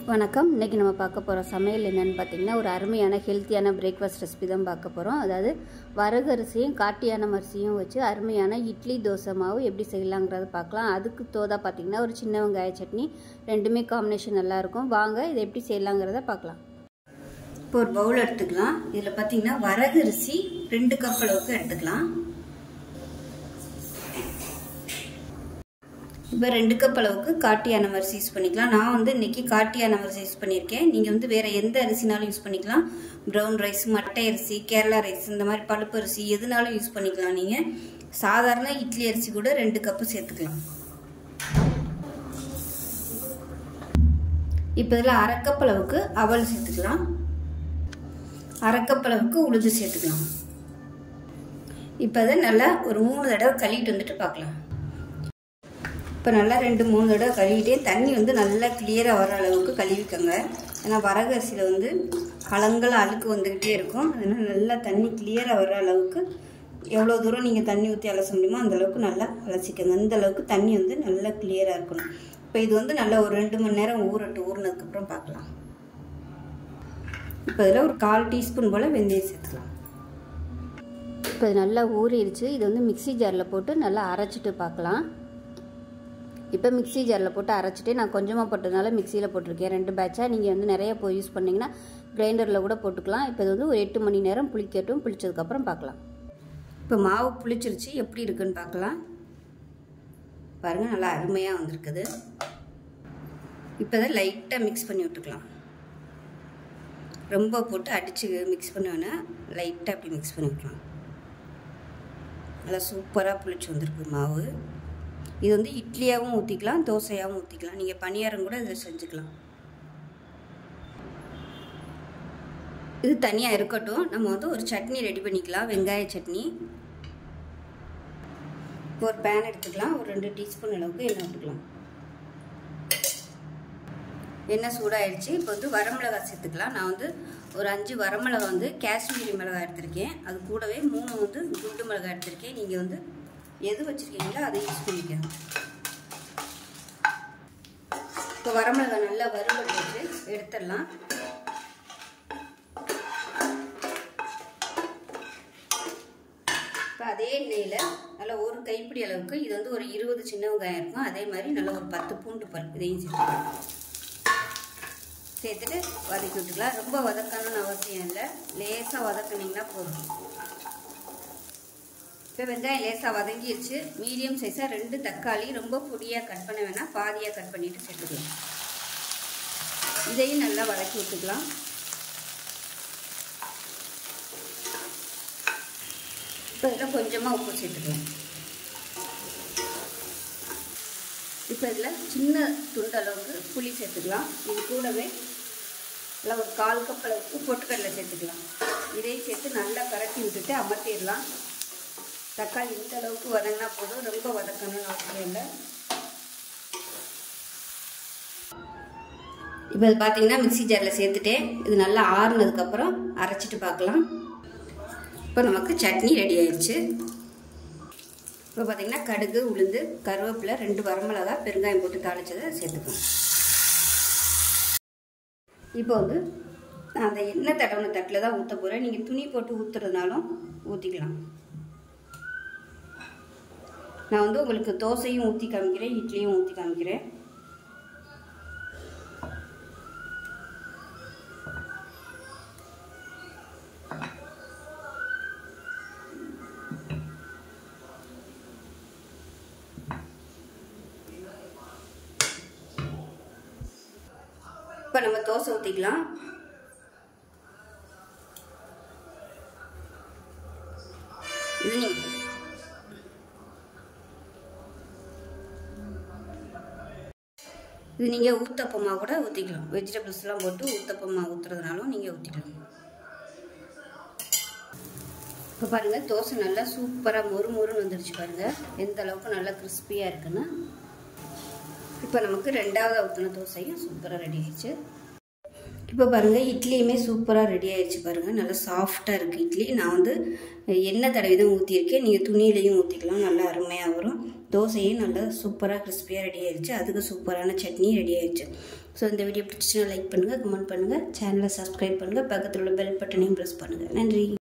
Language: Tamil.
வணக்கம் இன்றைக்கி நம்ம பார்க்க போகிற சமையல் என்னென்னு பார்த்தீங்கன்னா ஒரு அருமையான ஹெல்த்தியான பிரேக்ஃபாஸ்ட் ரெசிபி தான் பார்க்க போகிறோம் அதாவது வரகு அரிசியும் காட்டியான அரிசியும் வச்சு அருமையான இட்லி தோசை மாவு எப்படி செய்யலாங்கிறத பார்க்கலாம் அதுக்கு தோதா பார்த்தீங்கன்னா ஒரு சின்ன வெங்காய சட்னி ரெண்டுமே காம்பினேஷன் நல்லாயிருக்கும் வாங்க இதை எப்படி செய்யலாங்கிறத பார்க்கலாம் இப்போ ஒரு பவுல் எடுத்துக்கலாம் இதில் பார்த்தீங்கன்னா வரகு அரிசி ரெண்டு கப் அளவுக்கு எடுத்துக்கலாம் இப்போ ரெண்டு கப் அளவுக்கு காட்டியான அரிசி யூஸ் பண்ணிக்கலாம் நான் வந்து இன்றைக்கி காட்டியான அரிசி யூஸ் பண்ணியிருக்கேன் நீங்கள் வந்து வேறு எந்த அரிசினாலும் யூஸ் பண்ணிக்கலாம் ப்ரௌன் ரைஸ் மட்டை அரிசி கேரளா ரைஸ் இந்த மாதிரி பழுப்பு அரிசி எதுனாலும் யூஸ் பண்ணிக்கலாம் நீங்கள் சாதாரண இட்லி அரிசி கூட ரெண்டு கப்பு சேர்த்துக்கலாம் இப்போ இதில் அரை கப் அளவுக்கு அவல் சேர்த்துக்கலாம் அரை கப் அளவுக்கு உளுந்து சேர்த்துக்கலாம் இப்போ அதை நல்லா ஒரு மூணு தடவை கழுவிட்டு வந்துட்டு பார்க்கலாம் இப்போ நல்லா ரெண்டு மூணு தடவை கழுவிட்டே தண்ணி வந்து நல்லா கிளியராக வர அளவுக்கு கழுவிக்கோங்க ஏன்னா வரகு அரிசியில் வந்து கலங்கள் அழுக்கு வந்துக்கிட்டே இருக்கும் அதனால் நல்லா தண்ணி கிளியராக வர அளவுக்கு எவ்வளோ தூரம் நீங்கள் தண்ணி ஊற்றி அலச முடியுமோ அந்த அளவுக்கு நல்லா அலசிக்கோங்க இந்த அளவுக்கு தண்ணி வந்து நல்லா கிளியராக இருக்கணும் இப்போ இது வந்து நல்லா ஒரு ரெண்டு மணி நேரம் ஊறட்டு ஊறினதுக்கப்புறம் பார்க்கலாம் இப்போ இதில் ஒரு கால் டீஸ்பூன் போல் வெந்தயம் சேர்த்துக்கலாம் இப்போ இது நல்லா ஊறிடுச்சு இது வந்து மிக்சி ஜாரில் போட்டு நல்லா அரைச்சிட்டு பார்க்கலாம் இப்போ மிக்சி ஜாரில் போட்டு அரைச்சிட்டு நான் கொஞ்சமாக போட்டதுனால மிக்சியில் போட்டிருக்கேன் ரெண்டு பேட்சாக நீங்கள் வந்து நிறைய போய் யூஸ் பண்ணிங்கன்னா கிரைண்டரில் கூட போட்டுக்கலாம் இப்போ இது வந்து ஒரு எட்டு மணி நேரம் புளிக்கட்டும் புளிச்சதுக்கப்புறம் பார்க்கலாம் இப்போ மாவு புளிச்சிருச்சு எப்படி இருக்குன்னு பார்க்கலாம் பாருங்கள் நல்லா அருமையாக வந்திருக்குது இப்போ இதை லைட்டாக மிக்ஸ் பண்ணி விட்டுக்கலாம் ரொம்ப போட்டு அடித்து மிக்ஸ் பண்ணுவேன்னா லைட்டாக அப்படி மிக்ஸ் பண்ணி விட்டுலாம் நல்லா சூப்பராக புளிச்சு வந்திருக்கு மாவு இது வந்து இட்லியாகவும் ஊற்றிக்கலாம் தோசையாகவும் ஊற்றிக்கலாம் நீங்கள் பணியாரம் கூட இதில் செஞ்சுக்கலாம் இது தனியாக இருக்கட்டும் நம்ம வந்து ஒரு சட்னி ரெடி பண்ணிக்கலாம் வெங்காய சட்னி ஒரு பேன் எடுத்துக்கலாம் ஒரு ரெண்டு டீஸ்பூன் அளவுக்கு எண்ணெய் விட்டுக்கலாம் எண்ணெய் சூடாகிடுச்சு இப்போ வந்து வரமிளகாய் சேர்த்துக்கலாம் நான் வந்து ஒரு அஞ்சு வரமிளகாய் வந்து காஷ்மீரி மிளகாய் எடுத்திருக்கேன் அது கூடவே மூணு வந்து குண்டு மிளகாய் எடுத்திருக்கேன் நீங்கள் வந்து எது வச்சுருக்கீங்களோ அதை யூஸ் பண்ணிக்கணும் இப்போ வரமிளகாய் நல்லா வறுவல் போட்டு எடுத்துடலாம் இப்போ அதே எண்ணெயில் நல்லா ஒரு கைப்பிடி அளவுக்கு இது வந்து ஒரு இருபது சின்ன வெங்காயம் இருக்கும் அதே மாதிரி நல்லா ஒரு பத்து பூண்டு பல் இதையும் சேர்த்துக்கலாம் சேர்த்துட்டு வதக்கி விட்டுக்கலாம் ரொம்ப வதக்கணும்னு அவசியம் இல்லை லேசாக வதக்குனிங்கன்னா போதும் இப்போ வெங்காயம் லேசாக வதங்கிடுச்சு மீடியம் சைஸாக ரெண்டு தக்காளி ரொம்ப பொடியாக கட் பண்ண வேணாம் பாதியாக கட் பண்ணிவிட்டு சேர்த்துக்கலாம் இதையும் நல்லா வதக்கி விட்டுக்கலாம் இப்போ இதில் கொஞ்சமாக உப்பு சேர்த்துக்கலாம் இப்போ இதில் சின்ன துண்டளவுக்கு புளி சேர்த்துக்கலாம் இது கூடவே நல்லா ஒரு கால் கப் அளவுக்கு பொட்டுக்கடலை சேர்த்துக்கலாம் இதையும் சேர்த்து நல்லா கரட்டி விட்டுட்டு அமர்த்திடலாம் தக்காளி இந்த அளவுக்கு வதங்கினா போதும் ரொம்ப வதக்கணும்னு அவசியம் இல்லை இப்போ இது பார்த்தீங்கன்னா மிக்சி ஜாரில் சேர்த்துட்டேன் இது நல்லா ஆறுனதுக்கப்புறம் அரைச்சிட்டு பார்க்கலாம் இப்போ நமக்கு சட்னி ரெடி ஆயிடுச்சு இப்போ பார்த்தீங்கன்னா கடுகு உளுந்து கருவேப்பிலை ரெண்டு வரமிளகா பெருங்காயம் போட்டு தாளிச்சதை சேர்த்துக்கலாம் இப்போ வந்து நான் அந்த எண்ணெய் தடவின தட்டில் தான் ஊற்ற போகிறேன் நீங்கள் துணி போட்டு ஊற்றுறதுனாலும் ஊற்றிக்கலாம் நான் வந்து உங்களுக்கு தோசையும் ஊற்றி காமிக்கிறேன் இட்லியும் ஊற்றி காமிக்கிறேன் இப்போ நம்ம தோசை ஊற்றிக்கலாம் இது நீங்கள் இது நீங்கள் ஊத்தப்பமாக கூட ஊற்றிக்கலாம் வெஜிடபிள்ஸ்லாம் போட்டு ஊத்தப்பமாக ஊற்றுறதுனாலும் நீங்கள் ஊற்றிக்கலாம் இப்போ பாருங்கள் தோசை நல்லா சூப்பராக மொறு மொறுன்னு வந்துடுச்சு பாருங்கள் எந்த அளவுக்கு நல்லா கிறிஸ்பியாக இருக்குன்னு இப்போ நமக்கு ரெண்டாவது ஊற்றின தோசையும் சூப்பராக ரெடி ஆயிடுச்சு இப்போ பாருங்கள் இட்லியுமே சூப்பராக ரெடி ஆயிடுச்சு பாருங்கள் நல்லா சாஃப்டாக இருக்குது இட்லி நான் வந்து எண்ணெய் தடவி தான் ஊற்றியிருக்கேன் நீங்கள் துணியிலையும் ஊற்றிக்கலாம் நல்லா அருமையாக வரும் தோசையும் நல்லா சூப்பராக கிறிஸ்பியாக ரெடி ஆயிடுச்சு அதுக்கு சூப்பரான சட்னி ரெடி ஆயிடுச்சு ஸோ இந்த வீடியோ பிடிச்சிச்சுன்னா லைக் பண்ணுங்கள் கமெண்ட் பண்ணுங்கள் சேனலை சப்ஸ்கிரைப் பண்ணுங்கள் பக்கத்தில் உள்ள பெல் பட்டனையும் ப்ரெஸ் பண்ணுங்கள் நன்றி